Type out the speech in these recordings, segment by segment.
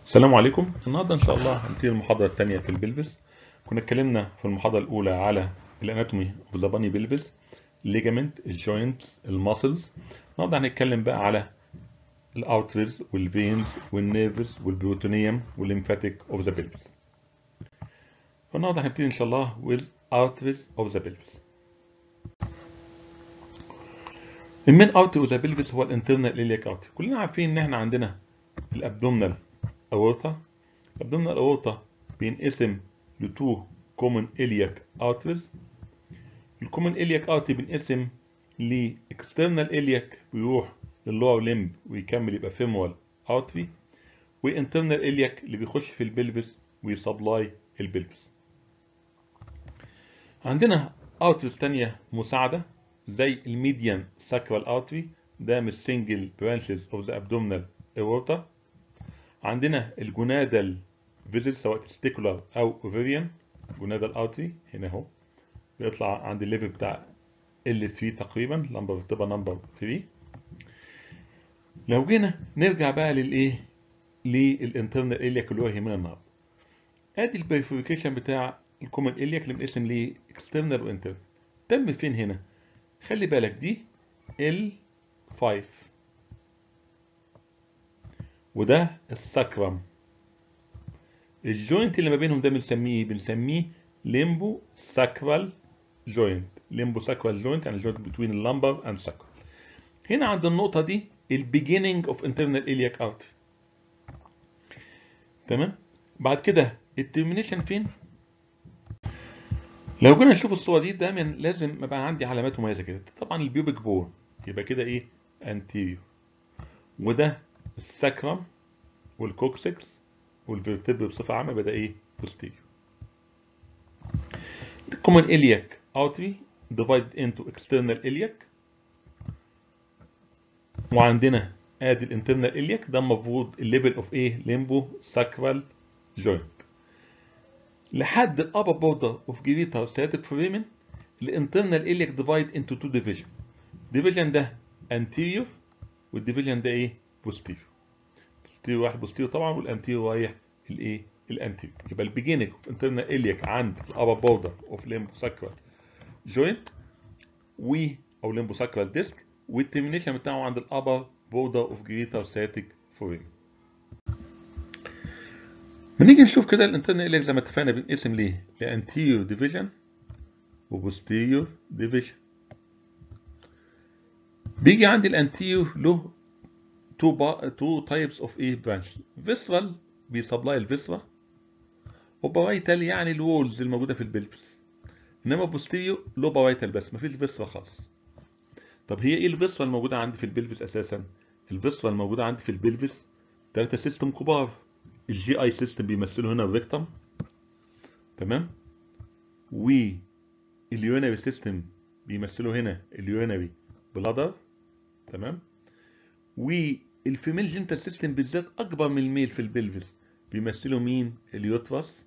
السلام عليكم النهارده ان شاء الله هنبتدي المحاضره الثانيه في البلفس كنا اتكلمنا في المحاضره الاولى على الاناتومي اوف ذا باني بلفس الليجامنت الجوينت الماسلز النهارده هنتكلم بقى على الاوترز والفينز والنيرفز والبروتونيوم والليمفاتيك اوف ذا بلفس فالنهارده هنبتدي ان شاء الله with arteries of the pelvis المين اوتري اوف ذا pelvis هو الانترنال iliac اوتري كلنا عارفين ان احنا عندنا الابدومينال اورتا الابدومينال اورتا بينقسم لتو كومن iliac اوتريز الكومن iliac اوتري بينقسم لاكسترنال iliac بيروح لللور ليمب ويكمل يبقى فيمورال اوتري وانترنال iliac اللي بيخش في البلفس ويسبلاي البلفس عندنا اوتريز تانية مساعدة زي الميديان ساكرال اوتري ده من السنجل برانشز اوف ذا ابدومينال اورتا عندنا الجونادال فيزل سواء تستيكولار او اوفيريان جونادال اوتري هنا اهو بيطلع عند الليفل بتاع L3 تقريبا نمبر بتبقى نمبر 3 لو جينا نرجع بقى للايه للانترنال الياك اللي هو يهمنا النهارده ادي البريفوريكيشن بتاع الكومن الياك اللي بنقسم ليه اكسترنال وانترنال تم فين هنا خلي بالك دي L5 وده الساكرم الجوينت اللي ما بينهم ده بنسميه بنسميه ليمبو ساكرال جوينت ليمبو ساكرال جوينت يعني جوينت بتوين اللمبر اند ساكرال هنا عند النقطة دي البيجيننج اوف انترنال الياك اوتري تمام بعد كده الترمينيشن فين لو جينا نشوف الصورة دي دايما لازم يبقى عندي علامات مميزة كده طبعا البيوبك بون يبقى كده ايه انتيريور وده الساكرم والكوكسكس والفيرتبر بصفة عامة بدأ ايه posterior The common iliac artery divided into external iliac وعندنا ادي الانترنال iliac ده المفروض الليفل اوف ايه ليمبو ساكرال جوينت لحد الابر بوردر اوف جريتا سياتيك فوريمن الانترنال iliac ديفايد انتو تو ديفيجن ديفيجن ده anterior والديفيجن ده ايه posterior posterior واحد posterior طبعا والانتيريور رايح الايه الانتيريور يبقى البيجيننج اوف انترنال iliac عند الابر بوردر اوف ليمبو ساكرال جوينت و او ليمبو ساكرال ديسك والترمينيشن بتاعه عند الابر بوردر اوف جريتا سياتيك فوريمن بنيجي نشوف كده الانترنال iliac زي ما اتفقنا بنقسم ليه لانتيريور ديفيجن وبوستيريور ديفيجن بيجي عندي الانتيريور له تو با... تو تايبس اوف ايه برانش فيسرال بيسبلاي الفيسرا وبارايتال يعني الوولز الموجوده في البلفس انما بوستيريور له بارايتال بس مفيش فيسرا خالص طب هي ايه الفيسرا الموجوده عندي في البلفس اساسا الفيسرا الموجوده عندي في البلفس ثلاثه سيستم كبار الجي اي سيستم بيمثلوا هنا الريكتم تمام واليونري سيستم بيمثلوا هنا اليونري بلادر تمام والفيميل جنتال سيستم بالذات اكبر من الميل في البلفس بيمثلوا مين اليوترس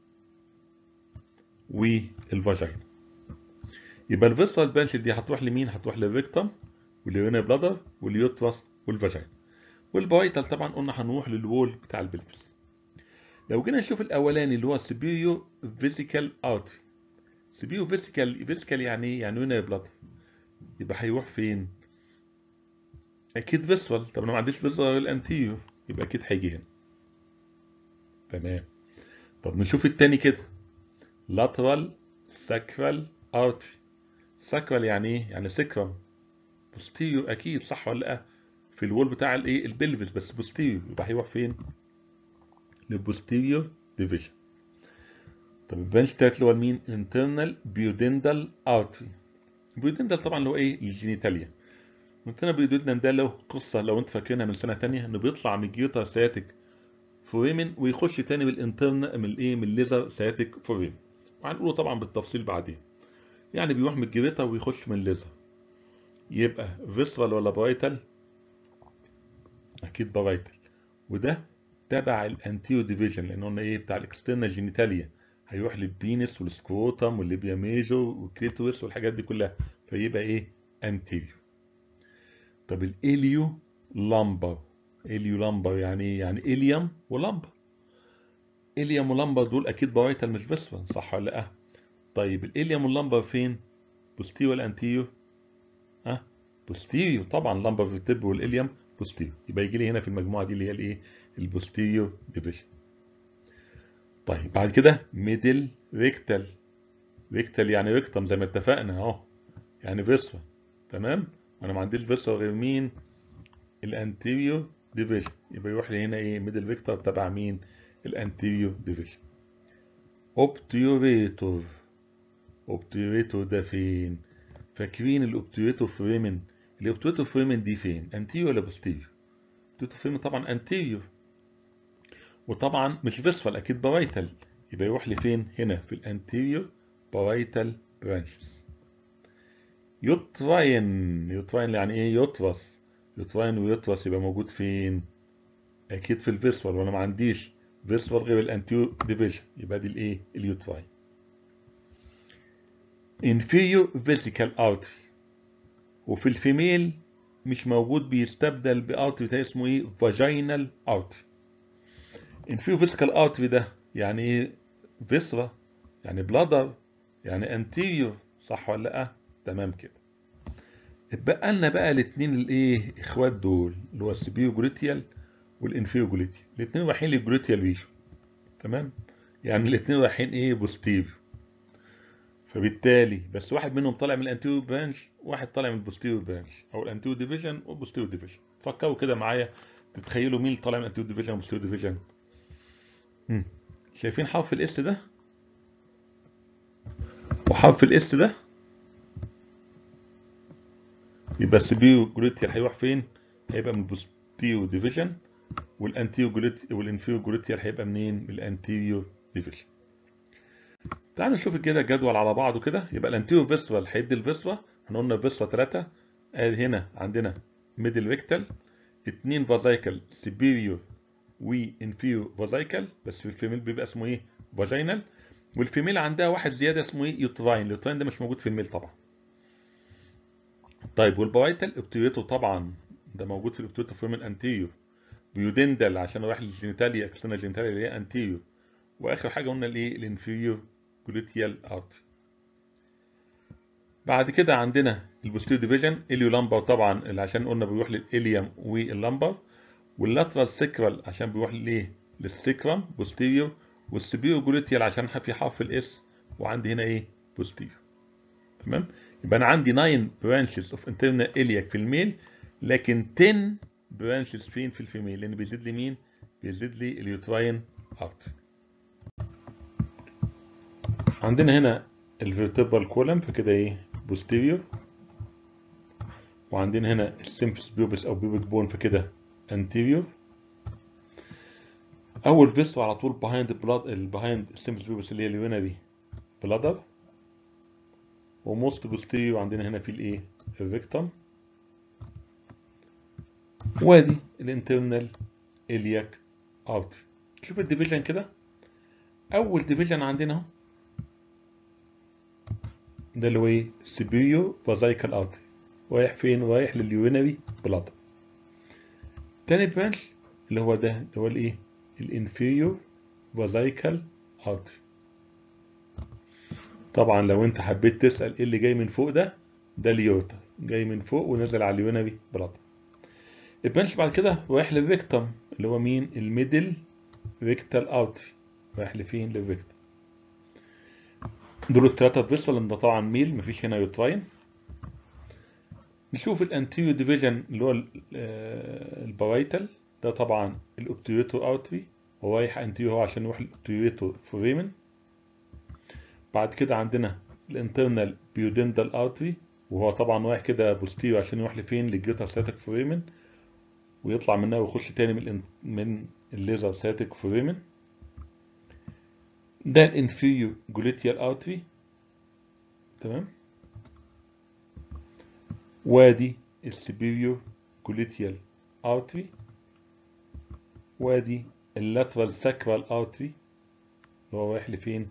والفاجينا يبقى الفيسرال بانش دي هتروح لمين هتروح للريكتم واليونري بلادر واليوترس والفاجينا والبايتال طبعا قلنا هنروح للوول بتاع البلفس لو جينا نشوف الاولاني اللي هو سبيريو فيسيكال اوتري سبيريو فيسيكال فيسيكال يعني ايه يعني يونري بلادر يبقى هيروح فين اكيد فيسرال طب انا ما عنديش فيسرال الانتيريور يبقى اكيد هيجي هنا تمام طب نشوف التاني كده لاترال ساكرال ارتري ساكرال يعني ايه يعني سكرم بوستيريور اكيد صح ولا لا في الوول بتاع الايه البلفس بس بوستيريور يبقى هيروح فين للبوستيريور ديفيجن طب البنش التالت اللي هو مين انترنال بيودندال ارتري بيودندال طبعا اللي هو ايه الجينيتاليا منتنا بيودندال ده له قصه لو انت فاكرينها من سنه تانية انه بيطلع من الجيوتا سياتيك فوريمن ويخش تاني من الانترن من الايه من الليزر سياتيك فوريمن وهنقوله طبعا بالتفصيل بعدين يعني بيروح من الجريتا ويخش من الليزر يبقى فيسرال ولا بايتال اكيد بايتال وده تبع الانتيرو ديفيجن لان قلنا ايه بتاع الاكسترنال جينيتاليا هيروح للبينس والسكروتم والليبيا ميجور والكليتورس والحاجات دي كلها فيبقى ايه انتيريو طب الاليو لامبر اليو لامبر يعني ايه يعني اليوم ولامبر الاليوم واللمبر دول اكيد بارايتال مش فيسرال صح ولا لا طيب الاليوم واللمبر فين بوستيريو ولا انتيريو ها بوستيريو طبعا اللمبر في التب والاليوم بوستيريو يبقى يجي لي هنا في المجموعه دي اللي هي الايه البوستيريو ديفيجن طيب بعد كده ميدل ريكتال ريكتال يعني ريكتم زي ما اتفقنا اهو يعني فيسرا تمام وانا ما عنديش فيسرا غير مين الانتيريو ديفيجن يبقى يروح لي هنا ايه ميدل ريكتال تبع مين الانتيريو ديفيجن اوبتيوريتور اوبتيوريتور ده فين فاكرين الاوبتيوريتور فريمن الاوبتيوريتور فريمن دي فين انتيريو ولا بوستيريو الاوبتيوريتور فريمن طبعا انتيريو وطبعا مش فيسفال اكيد بارايتال يبقى يروح لفين هنا في الانتيريور بارايتال برانشز يطرين يطرين يعني ايه يطرس يطرين ويطرس يبقى موجود فين اكيد في الفيسفال وانا ما عنديش فيسفال غير الانتيريور ديفيجن يبقى دي الايه اليوتراين inferior vesical artery وفي الفيميل مش موجود بيستبدل بارتري ده اسمه ايه vaginal artery inferior vesical artery ده يعني ايه فيسرا يعني بلادر يعني انتيريور صح ولا لا تمام كده اتبقى لنا بقى الاثنين الايه اخوات دول اللي هو السبيرو جلوتيال والانفيرو جلوتيال الاثنين رايحين للجلوتيال ريجن تمام يعني الاثنين رايحين ايه بوستيريو فبالتالي بس واحد منهم طالع من الانتيريور برانش واحد طالع من البوستيريور برانش او الانتيريور ديفيجن والبوستيريور ديفيجن فكروا كده معايا تتخيلوا مين اللي طالع من الانتيريور ديفيجن والبوستيريور ديفيجن شايفين حرف الاس ده وحرف الاس ده يبقى السبيرو جلوتيال هيروح فين هيبقى من البوستيريور ديفيجن والانتيريور جلوتيال والانفيريور جلوتيال هيبقى منين من الانتيريور ديفيجن تعالوا نشوف كده جدول على بعضه كده يبقى الانتيريور فيسرال هيدي الفيسرا احنا قلنا فيسرا 3 ادي هنا عندنا ميدل ريكتال اتنين فازايكل سبيريور وانفيريور فازايكل بس في الفيميل بيبقى اسمه ايه فاجينال والفيميل عندها واحد زياده اسمه ايه يوتراين اليوتراين ده مش موجود في الميل طبعا طيب والبوايتال اوبتيريتو طبعا ده موجود في الاوبتيريتو فيميل انتيريور بيودندل عشان رايح للجينيتاليا اكسترنال جينيتاليا اللي هي انتيريور واخر حاجه قلنا الايه الانفيريور جلوتيال ارتري بعد كده عندنا البوستيريور ديفيجن اليو لامبر طبعا اللي عشان قلنا بيروح للاليوم واللامبر واللاترال سيكرال عشان بيروح للايه للسيكرم بوستيريور والسبيرو جلوتيال عشان في حرف الاس وعندي هنا ايه بوستيريور تمام يبقى انا عندي 9 برانشز اوف انترنال الياك في الميل لكن 10 برانشز فين في الفيميل لان بيزيد لي مين بيزيد لي اليوتراين ارتري عندنا هنا الفيرتبرال كولم فكده ايه بوستيريور وعندنا هنا السيمفس بيوبس او بيوبك بون فكده anterior اول فيسو على طول behind blood behind السيمفس بيوبس اللي هي اليونري بلادر وموست بوستيريور عندنا هنا في الايه الريكتم وادي الانترنال الياك ارتري شوف الديفيجن كده اول ديفيجن عندنا اهو ده اللي هو ايه سبيريو فازايكال ارتري رايح فين رايح لليورينري بلادر تاني برانش اللي هو ده اللي هو الايه الانفيريور فازايكال ارتري طبعا لو انت حبيت تسال ايه اللي جاي من فوق ده ده اليورتا جاي من فوق ونزل على اليورينري بلادر البرانش بعد كده رايح للريكتم اللي هو مين الميدل ريكتال ارتري رايح لفين للريكتم دول التلاتة فيسول ده طبعا ميل مفيش هنا يوتراين نشوف الانتيريو ديفيجن اللي هو البرايتال ده طبعا الاوبتيريتور ارتري هو رايح انتيريو هو عشان يروح الاوبتيريتور فوريمن بعد كده عندنا الانترنال بيودندال ارتري وهو طبعا رايح كده بوستيريو عشان يروح لفين للجيتر ساتيك فوريمن ويطلع منها ويخش تاني من من الليزر ساتيك فوريمن ده الانفيريور جلوتيال ارتري تمام وادي السبيريور جلوتيال ارتري وادي اللاترال ساكرال ارتري اللي هو رايح لفين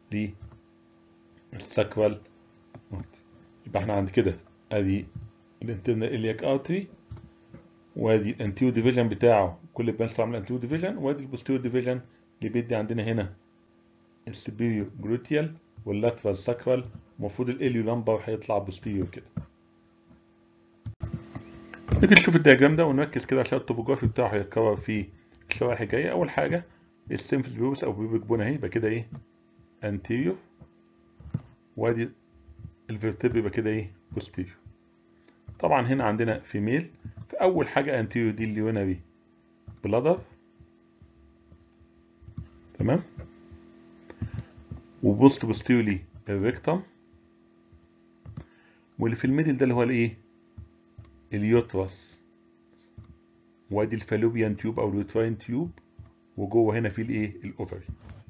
للساكرال يبقى احنا عند كده ادي الانترنال الياك ارتري وادي الانتيريور ديفيجن بتاعه كل برانش طالع من الانتيريور ديفيجن وادي البوستيريور ديفيجن اللي بيدي عندنا هنا السبيريور جلوتيال واللاترال ساكرال المفروض الاليو لامبر هيطلع بوستيريور كده نيجي نشوف الدياجرام ده ونركز كده عشان التوبوجرافي بتاعه هيتكرر في الشرائح الجايه اول حاجه السيمفيس بيوبس او بيوبك بون اهي يبقى كده ايه انتيريور وادي الفيرتبر يبقى كده ايه بوستيريور طبعا هنا عندنا فيميل فاول حاجه انتيريور دي اليونري بلادر تمام وبوست بوستيريورلي الريكتم واللي في الميدل ده اللي هو الايه اليوترس وادي الفالوبيان تيوب او اليوتراين تيوب وجوه هنا في الايه الاوفري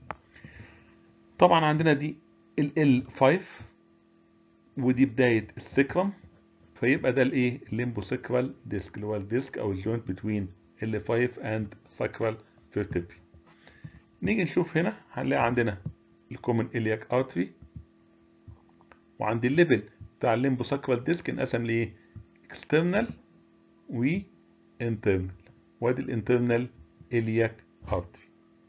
طبعا عندنا دي ال L5 ودي بدايه السكرم فيبقى ده الايه الليمبوسكرال ديسك اللي هو الديسك او الجوينت بتوين L5 اند sacral vertebrae نيجي نشوف هنا هنلاقي عندنا الكومن إلياك ارتري وعند الليفل بتاع الليمبوساكرال ديسك انقسم لايه اكسترنال و internal وادي الانترنال إلياك ارتري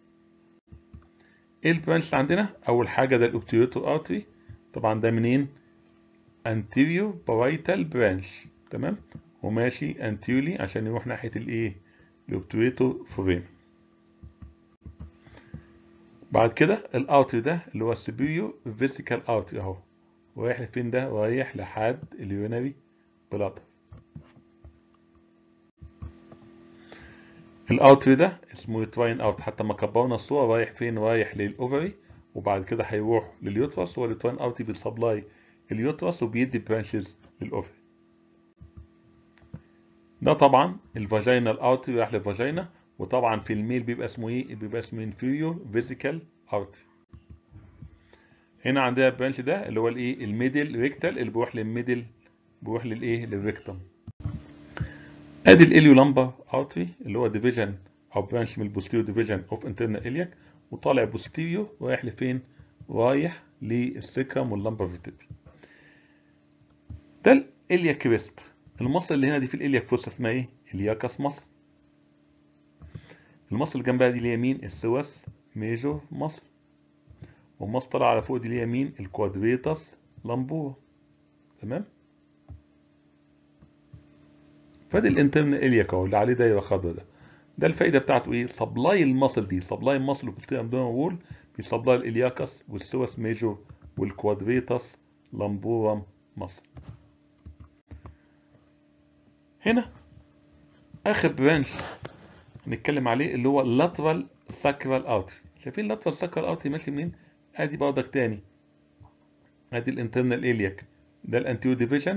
ايه البرانش اللي عندنا اول حاجه ده الاوبتيوتور ارتري طبعا ده منين anterior parietal branch تمام وماشي anteriorly عشان يروح ناحيه الايه الاوبتيوتور فورين بعد كده الارتري ده اللي هو السبيريور فيسيكال ارتري اهو رايح لفين ده رايح لحد اليورينري بلادر الارتري ده اسمه يوتراين اوت حتى ما كبرنا الصوره رايح فين رايح للاوفري وبعد كده هيروح لليوترس هو اليوتراين اوتري بيسبلاي اليوترس وبيدي برانشز للاوفري ده طبعا الفاجينال اوتري رايح للفاجينا وطبعا في الميل بيبقى اسمه ايه بيبقى اسمه inferior vesical artery هنا عندنا البرانش ده اللي هو الايه الميدل ريكتال اللي بيروح للميدل بيروح للايه للريكتم ادي الاليو لامبر ارتري اللي هو ديفيجن او برانش من البوستيريور ديفيجن اوف انترنال الياك وطالع بوستيريور رايح لفين رايح للسكرم واللامبر فيرتبري ده الالياك كريست المصل اللي هنا دي في الالياك فوس اسمها ايه الياكس مصل المصل اللي جنبها دي اللي هي مين السوس ميجور مصل والمصل طالع على فوق دي اللي هي مين الكوادريتاس لامبورا تمام فادي الانترنال الياك اهو اللي عليه دايره خضراء ده ده الفايده بتاعته ايه سبلاي المصل دي سبلاي المصل وبالتالي ابدومين وول بيسبلاي الالياكس والسوس ميجور والكوادريتاس لامبورام مصل هنا اخر برانش هنتكلم عليه اللي هو اللاترال ساكرال اوتري شايفين اللاترال ساكرال اوتري ماشي منين ادي برضك تاني ادي الانترنال الياك ده الانتيريور ديفيجن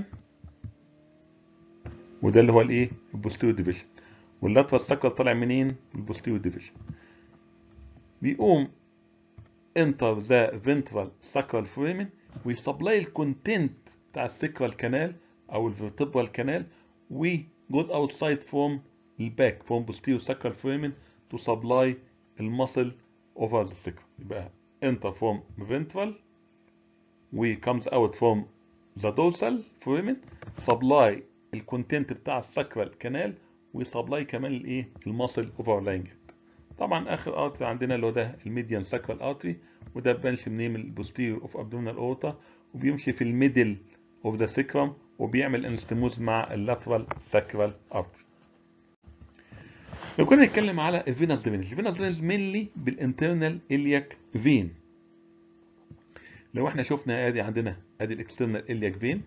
وده اللي هو الايه البوستيريور ديفيجن واللاترال ساكرال طالع منين البوستيريور ديفيجن بيقوم انتر ذا فنترال ساكرال فوريمن ويسبلاي الكونتنت بتاع السكرال كانال او الفيرتبرال كانال وجود اوتسايد فروم الباك from posterior sacral foramen to supply المسل over the sacrum يبقى enter from ventral و comes out from the dorsal foramen supply الكونتنت بتاع الساكرال كانال ويسبلاي كمان الايه المسل overlying it طبعا اخر ارتري عندنا اللي هو ده الميديان ساكرال ارتري وده بانش منين البوستيريور اوف ابدومينال اورتا وبيمشي في الميدل اوف ذا سيكرم وبيعمل انستموز مع اللاترال ساكرال ارتري لو كنا نتكلم على الفينس درينج الفينس درينج مينلي بالانترنال الياك فين لو احنا شفنا ادي عندنا ادي الاكسترنال الياك فين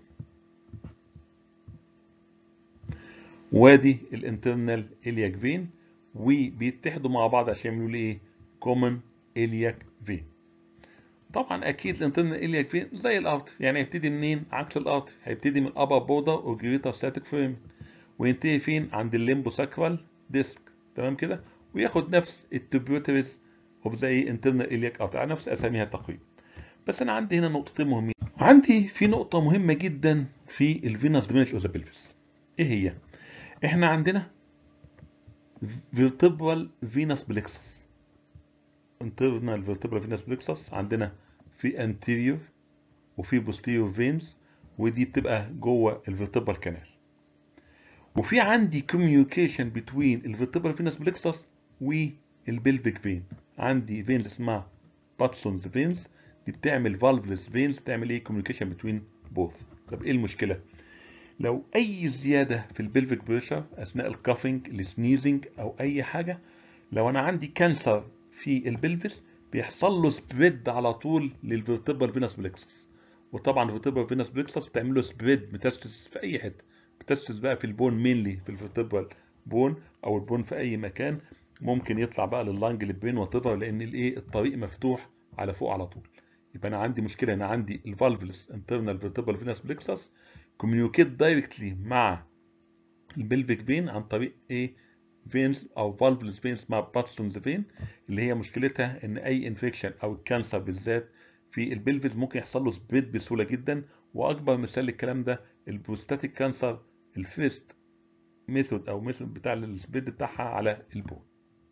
وادي الانترنال الياك فين وبيتحدوا مع بعض عشان يعملوا لي ايه كومن الياك فين طبعا اكيد الانترنال الياك فين زي الارتر يعني هيبتدي منين عكس الارتر هيبتدي من ابر بوردر او جريتر ستاتيك فريم وينتهي فين عند الليمبو ساكرال ديسك تمام كده وياخد نفس التبيوتريز اوف ذا انترنال الياك ارتر على نفس اساميها تقريبا بس انا عندي هنا نقطتين مهمين عندي في نقطه مهمه جدا في الفينس درينج اوف ذا بلفس ايه هي احنا عندنا فيرتبرال فينس بلكسس internal vertebral venous plexus عندنا في anterior وفي posterior veins ودي بتبقى جوه الفيرتبرال كانال وفي عندي communication between الفيرتبرال venous plexus والبلفيك فين عندي فينز اسمها باتسونز فينز دي بتعمل فالفلس فينز بتعمل ايه كوميونيكيشن بتوين بوث طب ايه المشكله لو اي زياده في البلفيك بريشر اثناء الكافينج السنيزنج او اي حاجه لو انا عندي كانسر في البلفس بيحصل له سبريد على طول للفيرتبرال فينس بلكسس وطبعا الفيرتبرال فينس بلكسس بتعمل له سبريد متاسس في اي حته متاسس بقى في البون مينلي في الفيرتبرال بون او البون في اي مكان ممكن يطلع بقى لللانج للبين وتظهر لان الايه الطريق مفتوح على فوق على طول يبقى انا عندي مشكله انا عندي الفالفلس انترنال فيرتبرال فينس بلكسس كوميونيكيت دايركتلي مع البلفيك فين عن طريق ايه فينز او فالفلس فينز مع باتسونز فين اللي هي مشكلتها ان اي انفكشن او الكانسر بالذات في البلفز ممكن يحصل له سبريد بسهوله جدا واكبر مثال للكلام ده البروستاتيك كانسر الفيرست ميثود او ميثود بتاع السبريد بتاعها على البون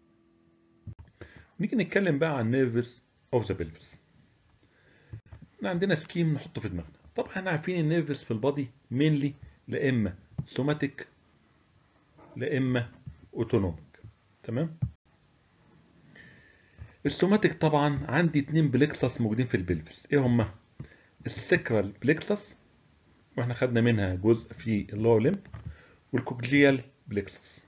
نيجي نتكلم بقى عن نيرفس اوف ذا بلفس احنا عندنا سكيم نحطه في دماغنا طبعا احنا عارفين النيرفس في البادي مينلي لا اما سوماتيك لا اما اوتونوميك تمام السوماتيك طبعا عندي اتنين بلكسس موجودين في البلفس ايه هما السكرال بلكسس واحنا خدنا منها جزء في اللور ليمب والكوكليال بلكسس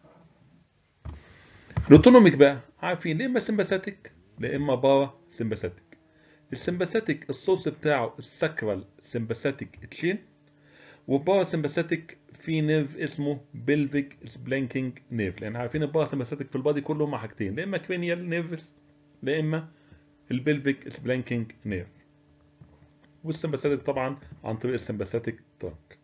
الاوتونوميك بقى عارفين لا اما سمباثيك لا اما بارا سمباثيك السمباثيك الصوص بتاعه السكرال سمباثيك تشين وبارا سمباثيك في نيرف اسمه بلفيك سبلانكينج نيرف لان عارفين الباراسمباثيك في البادي كله هما حاجتين لا اما كرينيال نيرفس لا اما البلفيك سبلانكينج نيرف والسمباثيك طبعا عن طريق السمباثيك ترانك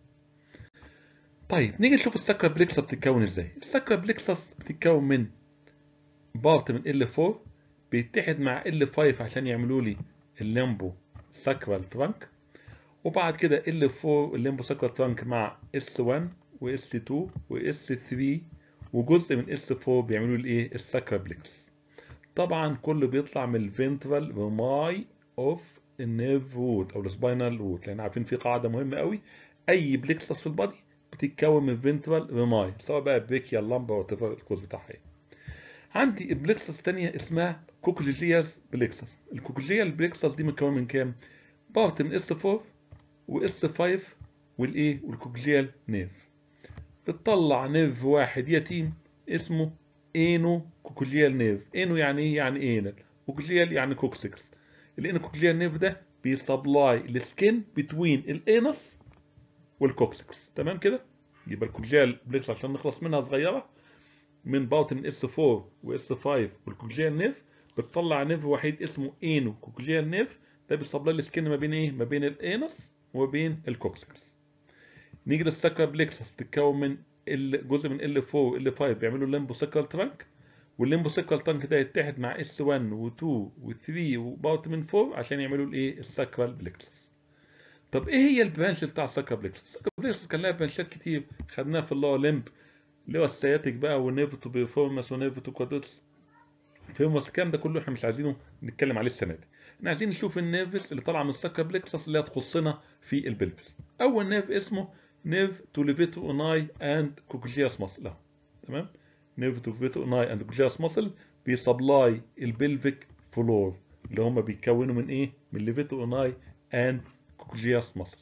طيب نيجي نشوف السكر بليكسس بتتكون ازاي السكر بليكسس بتتكون من بارت من L4 بيتحد مع L5 عشان يعملوا لي الليمبو ساكرال ترانك وبعد كده L4 الليمبو ساكرال ترانك مع S1 و S2 و S3 وجزء من S4 بيعملوا لي ايه الساكرال بليكس طبعا كله بيطلع من الفنترال رماي اوف النيرف روت او السباينال روت لان عارفين في قاعده مهمه قوي اي بليكسس في البادي بتتكون من فنترال رماي سواء بقى بريكيا لامبا وات الكوز بتاعها ايه عندي بليكسس تانية اسمها كوكليجياس بليكسس الكوكليجيال بليكسس دي متكون من كام؟ بارت من اس 4 واس 5 والايه والكوكليال نيرف بتطلع نيرف واحد يتيم اسمه انو كوكليال نيرف انو يعني ايه يعني انال كوكليال يعني كوكسكس الانو كوكليال نيرف ده بيسبلاي السكين بتوين الانس والكوكسكس تمام كده يبقى الكوكليال بليكس عشان نخلص منها صغيره من باوت من اس 4 واس 5 والكوكليال نيرف بتطلع نيرف وحيد اسمه انو كوكليال نيرف ده بيسبلاي السكين ما بين ايه ما بين الانس وما بين الكوكسكس نيجي للسكر بليكسس تتكون من جزء من ال 4 وال 5 بيعملوا الليمبو سكر ترانك والليمبو سكر ترانك ده يتحد مع اس 1 و2 و3 وباوت من 4 عشان يعملوا الايه السكرال بليكسس طب ايه هي البرانش بتاع السكر بليكسس السكر بليكسس كان لها برانشات كتير خدناها في اللور ليمب اللي هو السياتيك بقى ونيرفتو بيرفورمانس ونيرفتو كوادوتس فيرموس الكلام ده كله احنا مش عايزينه نتكلم عليه السنه دي احنا عايزين نشوف النيرفس اللي طالعه من السكر بليكسس اللي هتخصنا في البلفس اول نيرف اسمه نيرف تو ليفيتو اوناي اند كوكجياس ماسل اهو تمام نيرف تو ليفيتو اوناي اند كوكجياس ماسل بيسبلاي البلفيك فلور اللي هم بيتكونوا من ايه من ليفيتو اوناي اند كوكجياس ماسل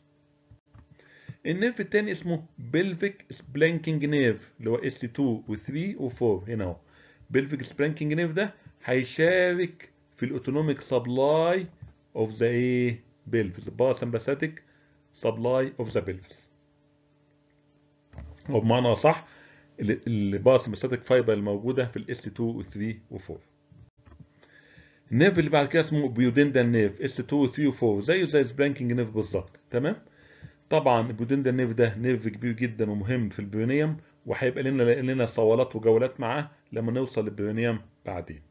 النيرف التاني اسمه بلفيك سبلانكينج نيرف اللي هو اس 2 و 3 و 4 هنا اهو بلفيك سبلانكينج نيرف ده هيشارك في الاوتونوميك سبلاي اوف ذا ايه بلفس الباراسمباثيك سبلاي اوف ذا بلفس او بمعنى صح الباراسمباثيك فايبر الموجوده في الاس 2 و 3 و 4 النيرف اللي بعد كده اسمه بيودندال نيرف اس 2 و 3 و 4 زيه زي السبلانكينج نيرف بالظبط تمام طبعا البيودندال نيرف ده نيرف كبير جدا ومهم في البرينيوم وهيبقى لنا لنا صوالات وجولات معاه لما نوصل للبرينيوم بعدين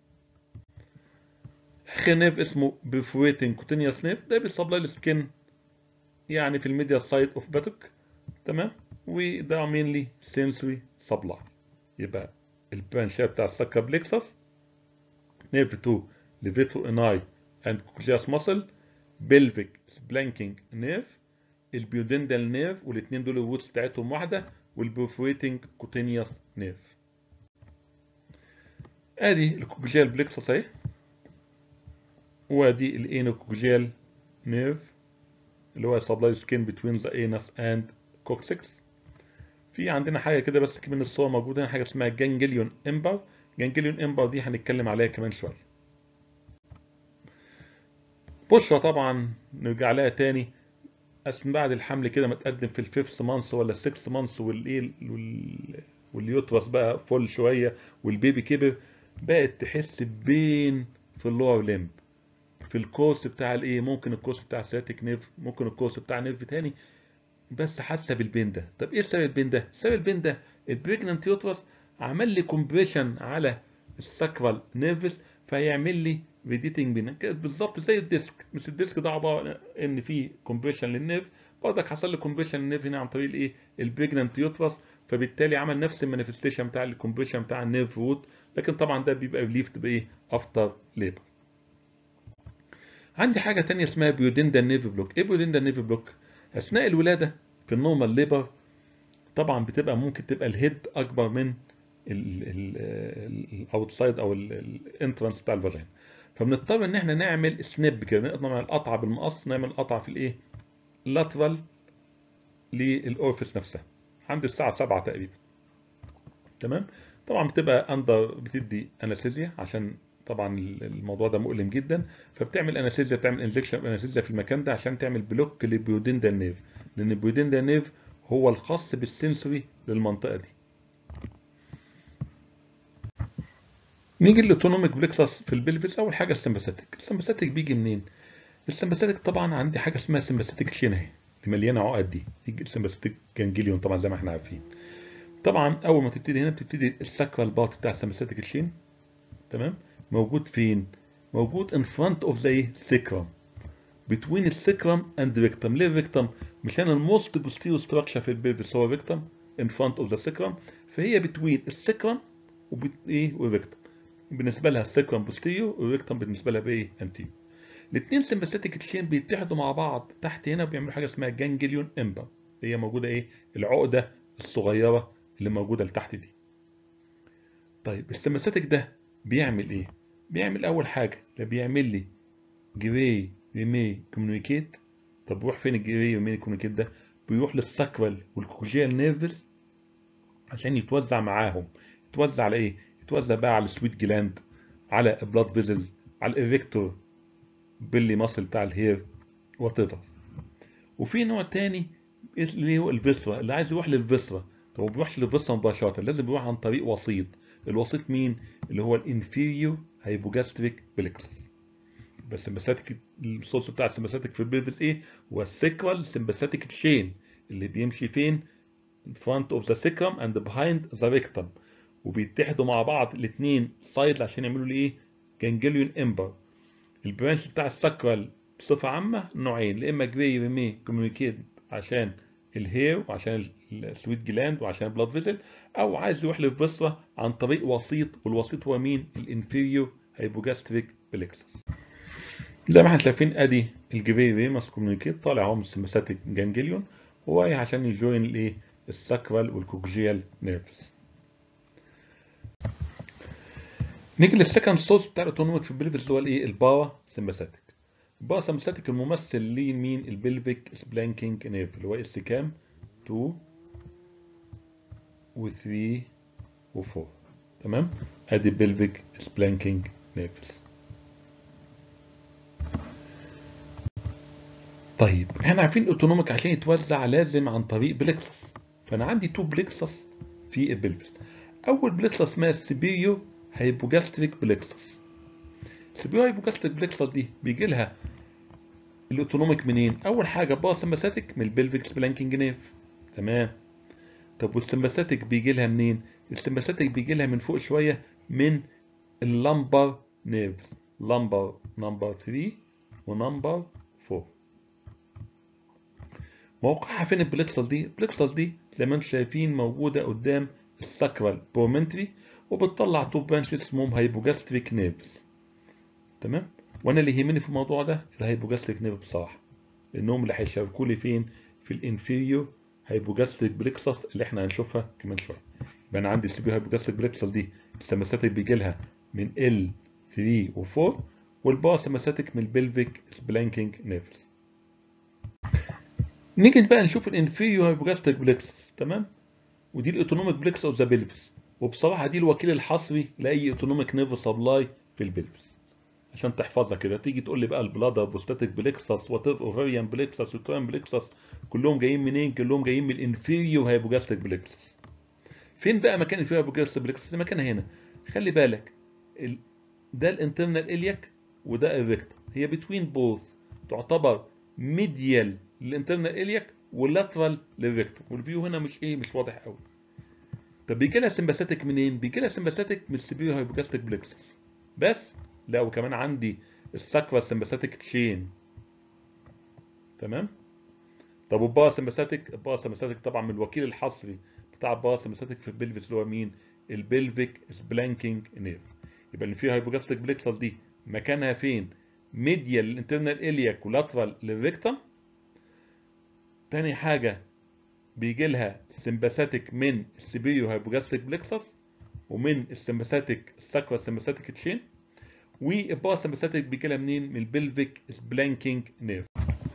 اخر نيرف اسمه بيفويتنج كوتينيوس نيرف ده بيسبلاي السكين يعني في الميديا سايد اوف باتوك تمام وده مينلي سنسوري سبلاي يبقى البرانشات بتاع السكر بليكسس نيرف 2 ليفيتو اناي اند كوكلياس ماسل بلفيك سبلانكينج نيرف البيودندال نيرف والاثنين دول الروتس بتاعتهم واحده والبرفويتنج كوتينيوس نيرف ادي الكوكجيال بلكسس اهي وادي الانوكوكجيال نيرف اللي هو سبلاي سكين بتوين ذا انس اند كوكسكس في عندنا حاجه كده بس كمان الصور موجوده هنا حاجه اسمها جانجليون امبر جانجليون امبر دي هنتكلم عليها كمان شويه بشرة طبعا نرجع لها تاني أس بعد الحمل كده متقدم في الفيفث مانث ولا السكس مانث والايه وال- واليوترس بقى فول شويه والبيبي كبر بقت تحس بين في اللور ليمب في الكورس بتاع الايه ممكن الكورس بتاع سياتيك نيرف ممكن الكورس بتاع نيرف تاني بس حاسه بالبين ده طب ايه سبب البين ده سبب البين ده البريجننت يوترس عمل لي كومبريشن على الساكرال نيرفس فيعمل لي ريديتنج بين كده بالظبط زي الديسك مش الديسك ده عباره ان في كومبريشن للنيرف برضك حصل لي كومبريشن للنيرف هنا عن طريق الايه البريجننت يوترس فبالتالي عمل نفس المانيفستيشن بتاع الكومبريشن بتاع النيرف روت لكن طبعا ده بيبقى ريليفد بايه افتر ليبر عندي حاجه تانية اسمها بيودندا نيرف بلوك ايه بيودندا نيرف بلوك اثناء الولاده في النورمال ليبر طبعا بتبقى ممكن تبقى الهيد اكبر من الاوتسايد او الانترنس بتاع الفاجين فبنضطر ان احنا نعمل سنيب كده نقدر نعمل قطعه بالمقص نعمل قطعه في الايه لاترال للاورفيس نفسها عند الساعه 7 تقريبا تمام طبعا بتبقى اندر بتدي انستيزيا عشان طبعا الموضوع ده مؤلم جدا فبتعمل انستيزيا بتعمل انجكشن انستيزيا في المكان ده عشان تعمل بلوك للبيودندا نيرف لان البيودندا نيرف هو الخاص بالسنسوري للمنطقه دي نيجي للاوتونوميك بلكسس في البلفس اول حاجه السمباثيك السمباثيك بيجي منين السمباثيك طبعا عندي حاجه اسمها سمباثيك شين اهي اللي مليانه عقد دي دي السمباثيك جانجليون طبعا زي ما احنا عارفين طبعا اول ما تبتدي هنا بتبتدي الساكرال بارت بتاع السمباثيك شين تمام موجود فين موجود in front of the sacrum between السكرم and the rectum ليه الريكتم مشان الموست posterior structure في البلفس هو الريكتم in front of the sacrum فهي between السكرم وبت ايه والريكتم بالنسبه لها السكرم posterior والريكتم بالنسبه لها بايه anterior الاثنين سمباثيك تشين بيتحدوا مع بعض تحت هنا بيعملوا حاجه اسمها جانجليون امبر هي موجوده ايه العقده الصغيره اللي موجوده لتحت دي طيب السمباثيك ده بيعمل ايه بيعمل اول حاجه ده بيعمل لي جري ريمي كوميونيكيت طب بيروح فين الجري ريمي كوميونيكيت ده بيروح للساكرال والكوجيال نيرفز عشان يتوزع معاهم يتوزع على ايه يتوزع بقى على السويت جلاند على البلاد فيزلز على الاريكتور بيلي ماسل بتاع الهير وات ايفر وفي نوع تاني اللي هو الفيسرا اللي عايز يروح للفيسرا طب ما بيروحش للفيسرا مباشره لازم يروح عن طريق وسيط الوسيط مين اللي هو الانفيريو هايبوجاستريك بلكسس بس السمباثيك الصوص بتاع السمباثيك في البلفس ايه هو السيكرال سمباثيك تشين اللي بيمشي فين in front of the sacrum and behind the rectum وبيتحدوا مع بعض الاثنين سايد عشان يعملوا لي ايه جانجليون امبر البرانش بتاع الساكرال بصفه عامه نوعين يا اما جري ريمي كوميونيكيت عشان الهير وعشان السويت جلاند وعشان البلاد فيزل او عايز يروح للفيسرا عن طريق وسيط والوسيط هو مين الانفيريو هايبوجاستريك بلكسس زي ما احنا شايفين ادي الجري ريمس كوميونيكيت طالع اهو من السمباثيك جانجليون هو عشان يجوين الايه الساكرال والكوكجيال نيرفز نيجي للسكند سورس بتاع الاوتونوميك في البلفس اللي هو الايه البارا سمباثيك البارا سمباثيك الممثل ليه مين البلفيك سبلانكينج نيرف اللي هو اس كام 2 و3 و4 تمام ادي بلفيك سبلانكينج نيرفز طيب احنا عارفين الاوتونوميك عشان يتوزع لازم عن طريق بلكسس فانا عندي تو بلكسس في البلفس اول بلكسس اسمها السبيريو هايبوجاستريك بلكسس السبيريو هايبوجاستريك بلكسس دي بيجي لها الاوتونوميك منين اول حاجه باراسمباثيك من البلفيك سبلانكينج نيرف تمام طب والسمباثيك بيجي لها منين السمباثيك بيجي لها من فوق شويه من اللمبر نيرفز لمبر نمبر 3 ونمبر 4 موقعها فين البلكسل دي؟ البلكسل دي زي ما انتم شايفين موجودة قدام الساكرال برومنتري وبتطلع تو برانشز اسمهم هايبوجاستريك نيرفز تمام؟ وانا اللي يهمني في الموضوع ده الهايبوجاستريك نيرف بصراحة لانهم اللي هيشاركوا لي فين؟ في الانفيريو هايبوجاستريك بلكسس اللي احنا هنشوفها كمان شوية يبقى انا عندي السيبيو هايبوجاستريك بلكسل دي السماسات بيجي لها من ال 3 و 4 والباراسمباثيك من البلفيك سبلانكينج نيرفز نيجي بقى نشوف الانفيريور هايبوجاستريك بلكسس تمام ودي الاوتونوميك بلكس اوف ذا بلفس وبصراحه دي الوكيل الحصري لاي اوتونوميك نيرف سبلاي في البلفس عشان تحفظها كده تيجي تقول لي بقى البلادر بوستاتيك بلكسس وات اوفريان بلكسس وتران بلكسس كلهم جايين منين كلهم جايين من الانفيريور هايبوجاستريك بلكسس فين بقى مكان الانفيريور هايبوجاستريك بلكسس مكانها هنا خلي بالك ال... ده الانترنال الياك وده الريكتم هي بتوين بوث تعتبر ميديال للانترنال الياك واللاترال للريكتم والفيو هنا مش ايه مش واضح قوي طب بيجي لها سمباثيك منين بيجي لها سمباثيك من السبيريور هايبوجاستريك بلكسس بس لا وكمان عندي الساكرا سمباثيك تشين تمام طب والبارا سمباثيك البارا سمباثيك طبعا من الوكيل الحصري بتاع البارا سمباثيك في البلفس اللي هو مين البلفيك سبلانكينج نيرف يبقى اللي فيها هايبوجاستريك بلكسس دي مكانها فين ميديال للانترنال الياك ولاترال للريكتم تاني حاجه بيجي لها سمباثيك من السبيريور هايبوجاستريك بلكسس ومن السمباثيك الساكرا سمباثيك تشين والباراسمباثيك بيجي لها منين من البلفيك سبلانكينج نيرف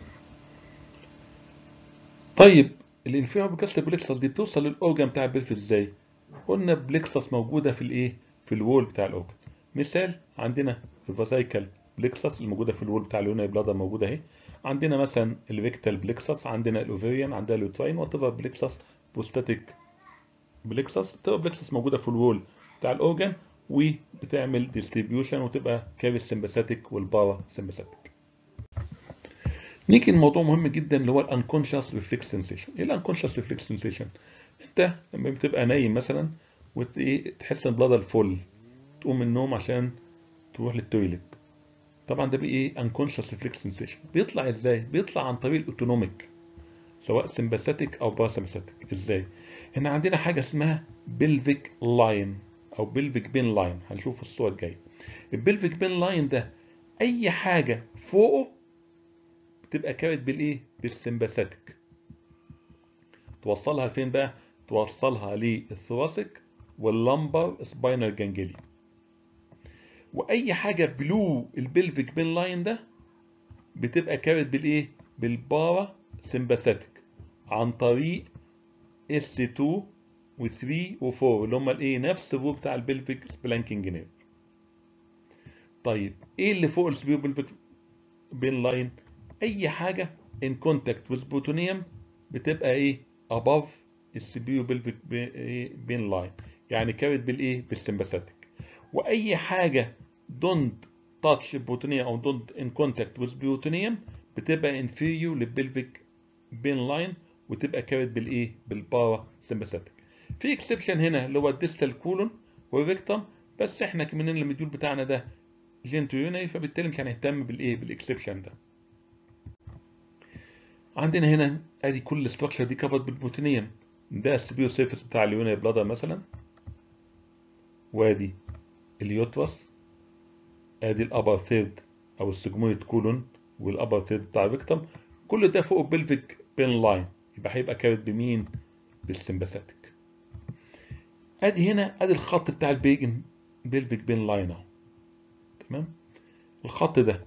طيب الانفيريور هايبوجاستريك بلكسس دي بتوصل للاورجن بتاع البلف ازاي قلنا بلكسس موجوده في الايه في الوول بتاع الاورجن مثال عندنا الفازايكال بلكسس الموجوده في الوول بتاع اليوناي بلادا موجوده اهي عندنا مثلا الفيكتال بلكسس عندنا الاوفيريان عندنا اليوتراين وات ايفر بلكسس بوستاتيك بلكسس تبقى بلكسس موجوده في الوول بتاع الاورجن وبتعمل ديستريبيوشن وتبقى كاري سمباثيك والبارا سمباثيك نيجي لموضوع مهم جدا اللي هو الانكونشس ريفلكس سنسيشن ايه الانكونشس ريفلكس سنسيشن انت لما بتبقى نايم مثلا وتحس ان بلادر فول تقوم من النوم عشان تروح للتويلت طبعا ده بيه ايه انكونشس ريفلكس سنسيشن بيطلع ازاي بيطلع عن طريق الاوتونوميك سواء سمباثيك او باراسمباثيك ازاي هنا عندنا حاجه اسمها بلفيك لاين او بلفيك بين لاين هنشوف الصور الجايه البلفيك بين لاين ده اي حاجه فوقه بتبقى كارت بالايه بالسمباثيك توصلها لفين بقى توصلها للثوراسيك واللمبر سباينال جانجليون واي حاجه بلو البلفيك بين لاين ده بتبقى كارت بالايه بالبارا سمباثيك عن طريق اس 2 و3 و4 اللي هم الايه نفس الرو بتاع البلفيك سبلانكينج نيرف طيب ايه اللي فوق السبيو بلفيك بين لاين اي حاجه ان كونتاكت وذ بروتونيوم بتبقى ايه above السبيو بلفيك بين لاين يعني كارت بالايه بالسمباثيك واي حاجه دونت تاتش البروتونيوم او دونت ان كونتاكت وذ بروتونيوم بتبقى انفيريو للبلفيك بين لاين وتبقى كارت بالايه بالبارا سمباثيك في اكسبشن هنا اللي هو الديستال كولون والريكتم بس احنا كمان المديول بتاعنا ده جنتوريوني فبالتالي مش هنهتم بالايه بالاكسبشن ده عندنا هنا ادي كل الاستراكشر دي كفرد بالبروتينيوم ده السبيو سيرفيس بتاع اليوناي بلادر مثلا وادي اليوترس ادي الابر ثيرد او السجمويد كولون والابر ثيرد بتاع الريكتم كل ده فوق البلفيك بين لاين يبقى هيبقى كارت بمين بالسمباثيك ادي هنا ادي الخط بتاع البيجن بلفيك بين لاين اهو تمام الخط ده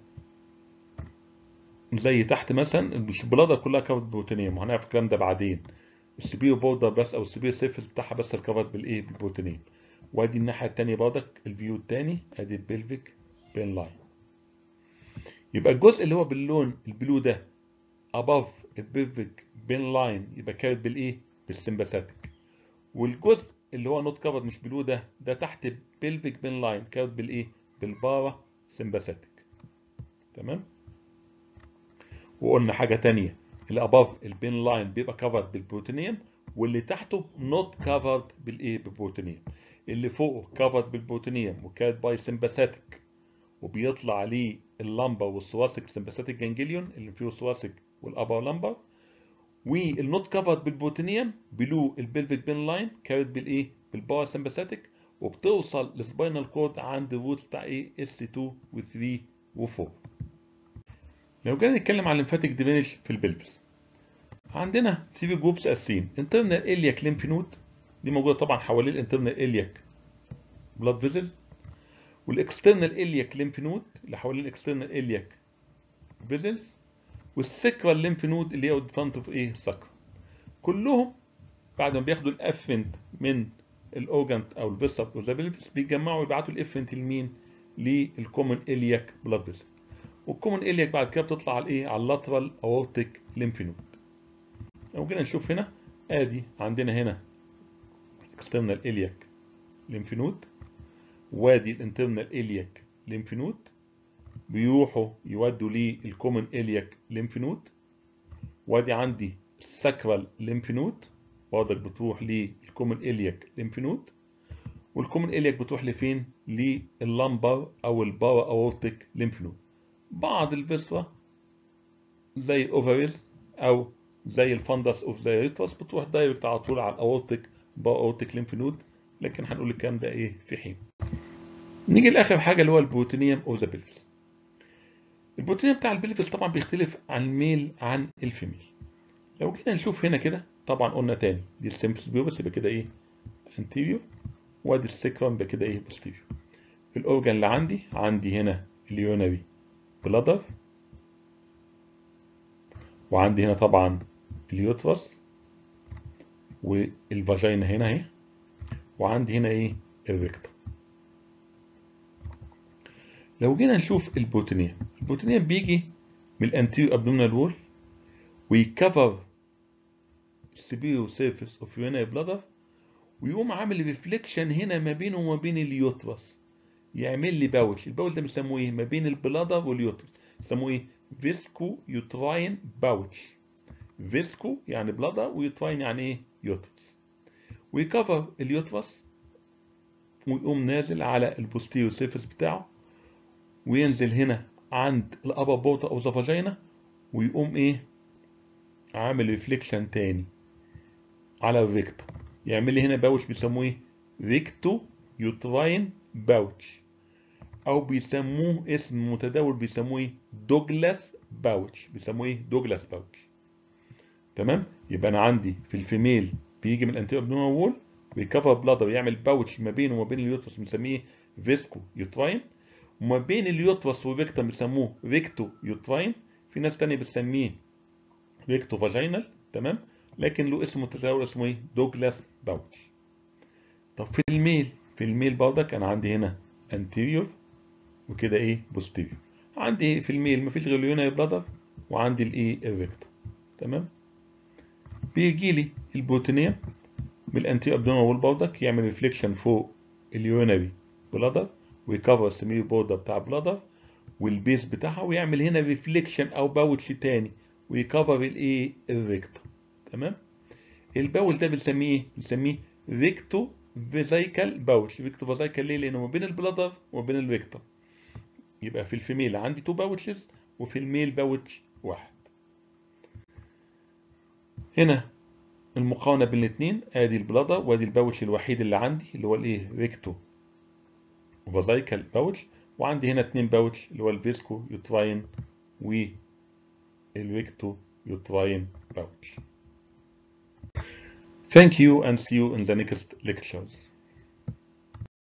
زي تحت مثلا مش البلاده كلها كفرد بروتينيوم وهنعرف الكلام ده بعدين السبيو بوردر بس او السبيو سيرفيس بتاعها بس الكفرد بالايه بالبروتينيوم وادي الناحيه الثانيه برضك الفيو الثاني ادي البلفيك بين لاين يبقى الجزء اللي هو باللون البلو ده above البلفيك بين لاين يبقى كارت بالايه بالسمباثيك والجزء اللي هو نوت كفرد مش بلو ده ده تحت البلفيك بين لاين كارت بالايه بالبارا سمباثيك تمام وقلنا حاجه تانية اللي above البين لاين بيبقى كفرد بالبروتينيوم واللي تحته نوت كفرد بالايه بالبروتينيوم اللي فوقه كفرد بالبروتينيوم وكانت باي سمباثيك وبيطلع عليه اللمبر والثوراسيك سمباثيك جانجليون اللي فيه الثوراسيك والابر لمبر والنوت كفرد بالبروتينيوم بلو البلفيك بين لاين كارت بالايه بالباور سمباثيك وبتوصل لسباينال كورد عند الروت بتاع ايه اس 2 و3 و4 لو جينا نتكلم عن الليمفاتيك درينج في البلفس عندنا 3 جروبس اساسيين انترنال الياك ليمف نود دي موجوده طبعا حوالين الانترنال الياك بلاد فيزل والاكسترنال الياك ليمف نود اللي حوالين الاكسترنال الياك فيزلز والسكرال ليمف نود اللي هي قد فرونت اوف ايه السكر كلهم بعد ما بياخدوا الافنت من الاورجنت او الفيسر اوف ذا بلفس بيتجمعوا ويبعتوا الافنت لمين للكومن الياك بلاد فيسل والكومن الياك بعد كده بتطلع على الايه على اللاترال اورتيك ليمف نود لو جينا نشوف هنا ادي عندنا هنا اكسترنال الياك ليمف نود وادي الانترنال الياك ليمف نود بيروحوا يودوا للكومن الياك ليمف نود وادي عندي الساكرال ليمف نود برضك بتروح للكومن الياك ليمف نود والكومن الياك بتروح لفين لللمبر او البارا اورتيك ليمف نود بعض الفيسرا زي الاوفريز او زي الفندس اوف ذا ريترس بتروح دايركت على طول على الاورتيك بارا اورتيك ليمف نود لكن هنقول الكلام ده ايه في حين نيجي لاخر حاجه اللي هو البروتينيوم اوف ذا بلفس البروتينيوم بتاع البلفس طبعا بيختلف عن الميل عن الفيميل لو جينا نشوف هنا كده طبعا قلنا تاني دي السيمبلس بيوبس يبقى كده ايه انتيريور وادي السكرم يبقى كده ايه بوستيريور الاورجن اللي عندي عندي هنا اليونري بلادر وعندي هنا طبعا اليوترس والفاجينا هنا اهي وعندي هنا ايه الريكتم لو جينا نشوف البروتينيوم البروتينيوم بيجي من الانتيريور ابدومينال وول ويكفر السبيرو سيرفيس اوف يونري بلادر ويقوم عامل ريفليكشن هنا ما بينه وما بين اليوترس يعمل لي باوتش الباوتش ده بيسموه ايه ما بين البلادر واليوترس بيسموه ايه فيسكو يوتراين باوتش فيسكو يعني بلادر ويوتراين يعني ايه يوترس ويكفر اليوترس ويقوم نازل على البوستيريو سيرفيس بتاعه وينزل هنا عند الابر بورتا او ذا فاجينا ويقوم ايه عامل ريفليكشن تاني على الريكتم يعمل لي هنا باوتش بيسموه ايه ريكتو يوتراين باوتش او بيسموه اسم متداول بيسموه ايه دوجلاس باوتش بيسموه ايه دوجلاس باوتش تمام يبقى انا عندي في الفيميل بيجي من الانتيريور ابدومينال وول بيكفر بلادر يعمل باوتش ما بينه وما بين اليوترس بنسميه فيسكو يوتراين وما بين اليوترس والريكتم بيسموه ريكتو يوتراين في ناس تانية بتسميه ريكتو فاجينال تمام لكن له اسم متداول اسمه ايه دوجلاس باوتش طب في الميل في الميل برضك انا عندي هنا انتيريور وكده ايه بوستيريور عندي في الميل مفيش غير اليونري بلادر وعندي الايه الريكتم تمام بيجي لي البروتينيوم من الانتيريور ابدومينال وول برضك يعمل ريفليكشن فوق اليونري بلادر ويكفر السمير بوردر بتاع بلادر والبيس بتاعها ويعمل هنا ريفليكشن او باوتش تاني ويكفر الايه الريكتم تمام الباول ده بنسميه ايه بنسميه ريكتو فيزايكال باوتش ريكتو فيزايكال ليه لانه ما بين البلادر وما بين الريكتم يبقى في الفيميل عندي تو باوتشز وفي الميل باوتش واحد هنا المقارنه بين الاثنين ادي البلادر وادي الباوتش الوحيد اللي عندي اللي هو الايه ريكتو فازايكال باوتش وعندي هنا اتنين باوتش اللي هو الفيسكو يوتراين والريكتو يوتراين باوتش Thank you and see you in the next lectures.